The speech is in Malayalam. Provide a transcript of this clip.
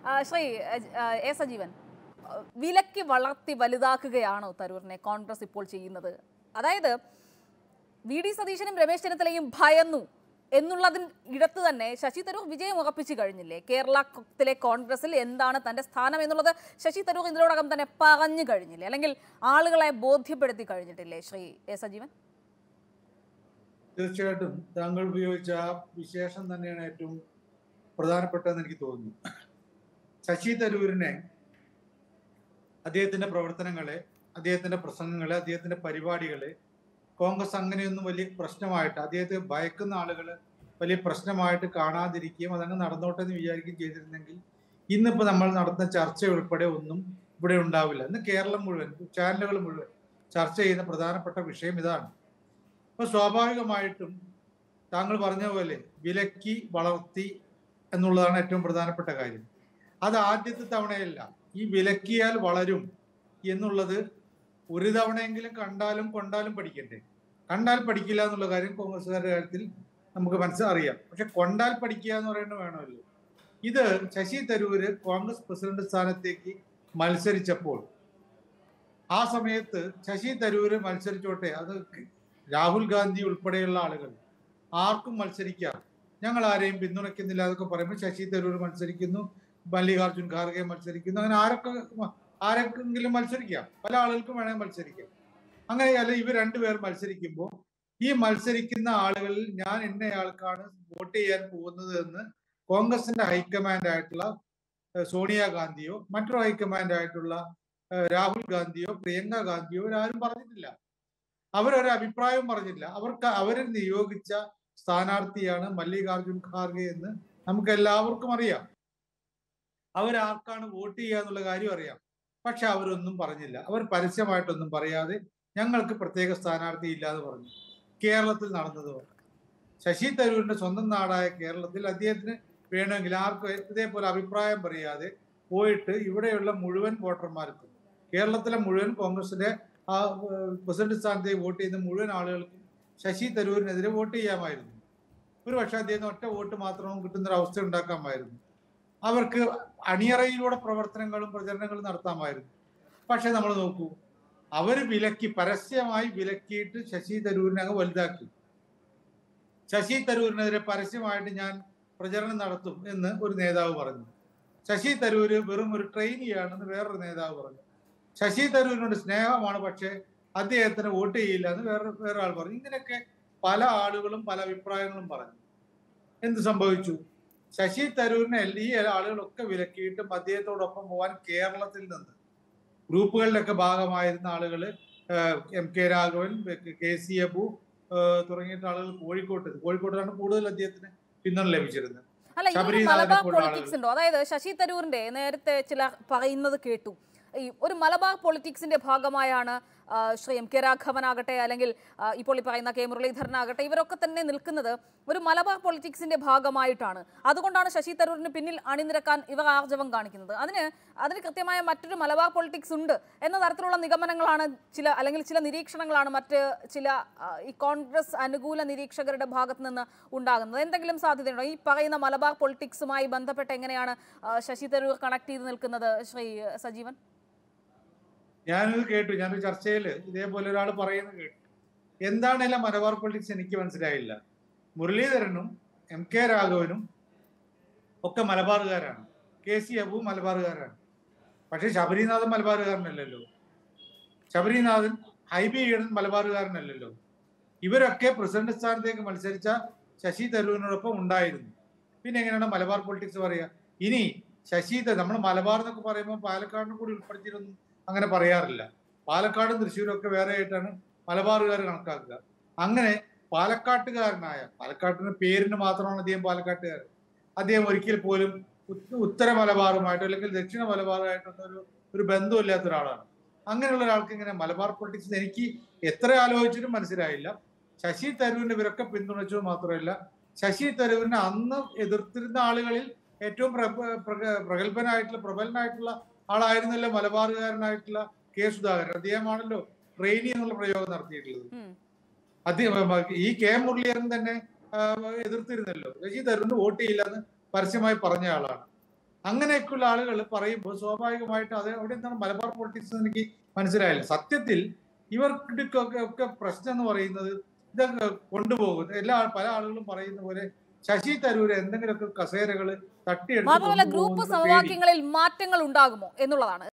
ആ, ശ്രീ അജ്- ആ, എ സജീവൻ ആ, വിലക്കി വളർത്തി വലുതാക്കുകയാണോ തരൂരിനെ കോൺഗ്രസ് ഇപ്പോൾ ചെയ്യുന്നത് അതായത് വി ഡി സതീശനും രമേശ് ചെന്നിത്തലയും ഭയന്നു എന്നുള്ളതിന് ഇടത്ത് തന്നെ ശശി തരൂർ വിജയം ഉറപ്പിച്ചു കഴിഞ്ഞില്ലേ കേരളത്തിലെ കോൺഗ്രസിൽ എന്താണ് തന്റെ സ്ഥാനം എന്നുള്ളത് ശശി തരൂർ ഇതിനോടകം തന്നെ പറഞ്ഞു കഴിഞ്ഞില്ലേ അല്ലെങ്കിൽ ആളുകളെ ബോധ്യപ്പെടുത്തി കഴിഞ്ഞിട്ടില്ലേ ശ്രീ എ സജീവൻ തീർച്ചയായിട്ടും താങ്കൾ ഉപയോഗിച്ച ആ വിശേഷം തന്നെയാണ് ഏറ്റവും പ്രധാനപ്പെട്ടതെന്ന് എനിക്ക് തോന്നുന്നു ശശി തരൂരിനെ അദ്ദേഹത്തിന്റെ പ്രവർത്തനങ്ങളെ അദ്ദേഹത്തിന്റെ പ്രസംഗങ്ങളെ അദ്ദേഹത്തിന്റെ പരിപാടികളെ കോൺഗ്രസ് അങ്ങനെയൊന്നും വലിയ പ്രശ്നമായിട്ട് അദ്ദേഹത്തെ ഭയക്കുന്ന ആളുകൾ വലിയ പ്രശ്നമായിട്ട് കാണാതിരിക്കുകയും അതങ്ങ് നടന്നോട്ടെ എന്ന് വിചാരിക്കുകയും ചെയ്തിരുന്നെങ്കിൽ ഇന്നിപ്പോ നമ്മൾ നടത്തുന്ന ചർച്ച ഉൾപ്പെടെ ഒന്നും ഇവിടെ ഉണ്ടാവില്ല ഇന്ന് കേരളം മുഴുവൻ ചാനലുകൾ മുഴുവൻ ചർച്ച ചെയ്യുന്ന പ്രധാനപ്പെട്ട വിഷയം ഇതാണ് അപ്പൊ സ്വാഭാവികമായിട്ടും താങ്കൾ പറഞ്ഞ പോലെ വിലക്കി വളർത്തി എന്നുള്ളതാണ് ഏറ്റവും പ്രധാനപ്പെട്ട കാര്യം അത് ആദ്യത്തെ തവണയല്ല ഈ വിലക്കിയാൽ വളരും എന്നുള്ളത് ഒരു തവണയെങ്കിലും കണ്ടാലും കൊണ്ടാലും പഠിക്കണ്ടേ കണ്ടാൽ പഠിക്കില്ല എന്നുള്ള കാര്യം കോൺഗ്രസ്സുകാരുടെ കാര്യത്തിൽ നമുക്ക് മനസ്സിലറിയാം പക്ഷെ കൊണ്ടാൽ പഠിക്കുക എന്ന് പറയുന്നത് വേണമല്ലോ ഇത് ശശി തരൂര് കോൺഗ്രസ് പ്രസിഡന്റ് സ്ഥാനത്തേക്ക് മത്സരിച്ചപ്പോൾ ആ സമയത്ത് ശശി തരൂര് മത്സരിച്ചോട്ടെ അത് രാഹുൽ ഗാന്ധി ഉൾപ്പെടെയുള്ള ആളുകൾ ആർക്കും മത്സരിക്കാം ഞങ്ങൾ ആരെയും പിന്തുണയ്ക്കുന്നില്ല എന്നൊക്കെ പറയുമ്പോൾ ശശി തരൂർ മത്സരിക്കുന്നു മല്ലികാർജുൻ ഖാർഗെ മത്സരിക്കുന്നു അങ്ങനെ ആരൊക്കെ ആരെങ്കിലും മത്സരിക്കാം പല ആളുകൾക്കും വേണമെങ്കിൽ മത്സരിക്കാം അങ്ങനെയല്ല ഇവർ രണ്ടുപേർ മത്സരിക്കുമ്പോൾ ഈ മത്സരിക്കുന്ന ആളുകളിൽ ഞാൻ ഇന്നയാൾക്കാണ് വോട്ട് ചെയ്യാൻ പോകുന്നത് എന്ന് കോൺഗ്രസിന്റെ ഹൈക്കമാൻഡ് ആയിട്ടുള്ള ഏഹ്, സോണിയാഗാന്ധിയോ മറ്റൊരു ഹൈക്കമാൻഡ് ആയിട്ടുള്ള ഏഹ്, രാഹുൽ ഗാന്ധിയോ പ്രിയങ്ക ഗാന്ധിയോ ഇവരാരും പറഞ്ഞിട്ടില്ല അവരൊരു അഭിപ്രായവും പറഞ്ഞില്ല അവർക്ക് അവരെ നിയോഗിച്ച സ്ഥാനാർത്ഥിയാണ് മല്ലികാർജുൻ ഖാർഗെ എന്ന് നമുക്ക് എല്ലാവർക്കും അറിയാം അവരാർക്കാണ് വോട്ട് ചെയ്യുക എന്നുള്ള കാര്യം അറിയാം പക്ഷെ അവരൊന്നും പറഞ്ഞില്ല അവർ പരസ്യമായിട്ടൊന്നും പറയാതെ ഞങ്ങൾക്ക് പ്രത്യേക സ്ഥാനാർത്ഥി ഇല്ലാതെ പറഞ്ഞു കേരളത്തിൽ നടന്നത് പോലെ. ശശി തരൂരിന്റെ സ്വന്തം നാടായ കേരളത്തിൽ അദ്ദേഹത്തിന് വേണമെങ്കിൽ ആർക്കും ഇതേപോലെ അഭിപ്രായം പറയാതെ പോയിട്ട് ഇവിടെയുള്ള മുഴുവൻ വോട്ടർമാർക്കും കേരളത്തിലെ മുഴുവൻ കോൺഗ്രസിന്റെ ആ ഏഹ്, പ്രസിഡന്റ് സ്ഥാനത്തേക്ക് വോട്ട് ചെയ്യുന്ന മുഴുവൻ ആളുകൾക്കും ശശി തരൂരിനെതിരെ വോട്ട് ചെയ്യാമായിരുന്നു ഒരു പക്ഷേ അദ്ദേഹത്തിന് ഒറ്റ വോട്ട് മാത്രവും കിട്ടുന്ന ഒരു അവസ്ഥ ഉണ്ടാക്കാമായിരുന്നു അവർക്ക് അണിയറയിലൂടെ പ്രവർത്തനങ്ങളും പ്രചരണങ്ങളും നടത്താമായിരുന്നു പക്ഷെ നമ്മൾ നോക്കൂ അവര് വിലക്കി പരസ്യമായി വിലക്കിയിട്ട് ശശി തരൂരിനെ അങ്ങ് വലുതാക്കി ശശി തരൂരിനെതിരെ പരസ്യമായിട്ട് ഞാൻ പ്രചരണം നടത്തും എന്ന് ഒരു നേതാവ് പറഞ്ഞു ശശി തരൂര് വെറും ഒരു ട്രെയിനിയാണെന്ന് വേറൊരു നേതാവ് പറഞ്ഞു ശശി തരൂരിനോട് സ്നേഹമാണ് പക്ഷേ അദ്ദേഹത്തിന് വോട്ട് ചെയ്യില്ല എന്ന് വേറെ വേറെ ആൾ പറഞ്ഞു ഇങ്ങനെയൊക്കെ പല ആളുകളും പല അഭിപ്രായങ്ങളും പറഞ്ഞു എന്ത് സംഭവിച്ചു ശശി തരൂരിനെ എല്ലാ- ഈ ആളുകളൊക്കെ വിലക്കിയിട്ടും അദ്ദേഹത്തോടൊപ്പം പോകാൻ കേരളത്തിൽ നിന്ന് ഗ്രൂപ്പുകളിലൊക്കെ ഭാഗമായിരുന്ന ആളുകൾ M K Raghavan K C Abu ഏഹ്, തുടങ്ങിയിട്ട് ആളുകൾ കോഴിക്കോട്ട് കോഴിക്കോട്ടാണ് കൂടുതൽ അദ്ദേഹത്തിന് പിന്തുണ ലഭിച്ചിരുന്നത് അല്ല ഈ ഒരു ശബരിനാഥനെ മലബാർ പോലുള്ള പൊളിറ്റിക്സ് ഉണ്ടോ അതായത് ശശി തരൂരിന്റെ നേരത്തെ ചില പറയുന്നത് കേട്ടു ഈ ഒരു മലബാർ പൊളിറ്റിക്സിന്റെ ഭാഗമായാണ് ആ, ശ്രീ എം കെ രാഘവനാകട്ടെ അല്ലെങ്കിൽ ആ, ഇപ്പോൾ ഈ പറയുന്ന കെ മുരളീധരനാകട്ടെ ഇവരൊക്കെ തന്നെ നിൽക്കുന്നത് ഒരു മലബാർ പൊളിറ്റിക്സിന്റെ ഭാഗമായിട്ടാണ് അതുകൊണ്ടാണ് ശശി തരൂരിന് പിന്നിൽ അണിനിരക്കാൻ ഇവർ ആർജവം കാണിക്കുന്നത് അതിന് അതിന് കൃത്യമായ മറ്റൊരു മലബാർ പൊളിറ്റിക്സ് ഉണ്ട് എന്ന തരത്തിലുള്ള നിഗമനങ്ങളാണ് ചില അല്ലെങ്കിൽ ചില നിരീക്ഷണങ്ങളാണ് മറ്റ് ചില ആ, ഈ കോൺഗ്രസ് അനുകൂല നിരീക്ഷകരുടെ ഭാഗത്ത് നിന്ന് ഉണ്ടാകുന്നത് എന്തെങ്കിലും സാധ്യതയുണ്ടോ ഈ പറയുന്ന മലബാർ പൊളിറ്റിക്സുമായി ബന്ധപ്പെട്ട് എങ്ങനെയാണ് ആ, ശശി തരൂർ കണക്ട് ചെയ്ത് നിൽക്കുന്നത് ശ്രീ സജീവൻ ഞാനിത് കേട്ടു ഞാനൊരു ചർച്ചയിൽ ഇതേപോലെ ഒരാൾ പറയുന്നത് കേട്ടു എന്താണേലും മലബാർ പൊളിറ്റിക്സ് എനിക്ക് മനസ്സിലായില്ല മുരളീധരനും എം കെ രാഘവനും ഒക്കെ മലബാറുകാരാണ് കെ സി അബു മലബാറുകാരാണ് പക്ഷെ ശബരിനാഥൻ മലബാറുകാരനല്ലല്ലോ ശബരിനാഥൻ ഹൈബി ഈഡൻ മലബാറുകാരനല്ലല്ലോ ഇവരൊക്കെ പ്രസിഡന്റ് സ്ഥാനത്തേക്ക് മത്സരിച്ച ശശി തരൂരിനോടൊപ്പം ഉണ്ടായിരുന്നു പിന്നെ എങ്ങനെയാണ് മലബാർ പൊളിറ്റിക്സ് പറയുക ഇനി ശശി തരൂർ നമ്മൾ മലബാർ എന്നൊക്കെ പറയുമ്പോൾ പാലക്കാടിനെ കൂടി ഉൾപ്പെടുത്തിയിട്ടൊന്നും അങ്ങനെ പറയാറില്ല പാലക്കാടും തൃശ്ശൂരും ഒക്കെ വേറെ ആയിട്ടാണ് മലബാറുകാർ കണക്കാക്കുക അങ്ങനെ പാലക്കാട്ടുകാരനായ പാലക്കാട്ടിന് പേരിന് മാത്രമാണ് അദ്ദേഹം പാലക്കാട്ടുകാരൻ അദ്ദേഹം ഒരിക്കൽ പോലും ഉത്ത- ഉത്തര മലബാറുമായിട്ടോ അല്ലെങ്കിൽ ദക്ഷിണ മലബാറുമായിട്ടൊന്നും ഒരു ഒരു ബന്ധമില്ലാത്ത ഒരാളാണ് അങ്ങനെയുള്ള ഒരാൾക്ക് ഇങ്ങനെ മലബാർ പൊളിറ്റിക്സ് എനിക്ക് എത്ര ആലോചിച്ചിട്ടും മനസ്സിലായില്ല ശശി തരൂരിനെ ഇവരൊക്കെ പിന്തുണച്ചത് മാത്രമല്ല ശശി തരൂരിനെ അന്ന് എതിർത്തിരുന്ന ആളുകളിൽ ഏറ്റവും പ്ര- പ്ര- പ്രഗത്ഭനായിട്ടുള്ള പ്രബലനായിട്ടുള്ള ആളായിരുന്നല്ലോ മലബാറുകാരനായിട്ടുള്ള കെ സുധാകരൻ അദ്ദേഹമാണല്ലോ ട്രെയിനി എന്നുള്ള പ്രയോഗം നടത്തിയിട്ടുള്ളത് ഉം. അദ്ദേഹം ഈ കെ മുരളീധരൻ തന്നെ ആ, എതിർത്തിരുന്നല്ലോ ശശി തരൂരിന് വോട്ട് ചെയ്യില്ല എന്ന് പരസ്യമായി പറഞ്ഞ ആളാണ് അങ്ങനെയൊക്കെയുള്ള ആളുകൾ പറയുമ്പോൾ സ്വാഭാവികമായിട്ട് അത് അവിടെ എന്താണ് മലബാർ പൊളിറ്റിക്സ് എന്ന് എനിക്ക് മനസ്സിലായില്ല സത്യത്തിൽ ഇവർക്കൊക്കെ ഒക്കെ പ്രശ്നം എന്ന് പറയുന്നത് ഇതൊക്കെ കൊണ്ടുപോകുന്നത് എല്ലാ പല ആളുകളും പറയുന്ന പോലെ ശശി തരൂര് എന്തെങ്കിലുമൊക്കെ കസേരകൾ തട്ടിയെടുത്ത് മാത്രമല്ല ഗ്രൂപ്പ് കൊണ്ടുപോകുന്നത് പേടി. സമവാക്യങ്ങളിൽ മാറ്റങ്ങൾ ഉണ്ടാകുമോ എന്നുള്ളതാണ്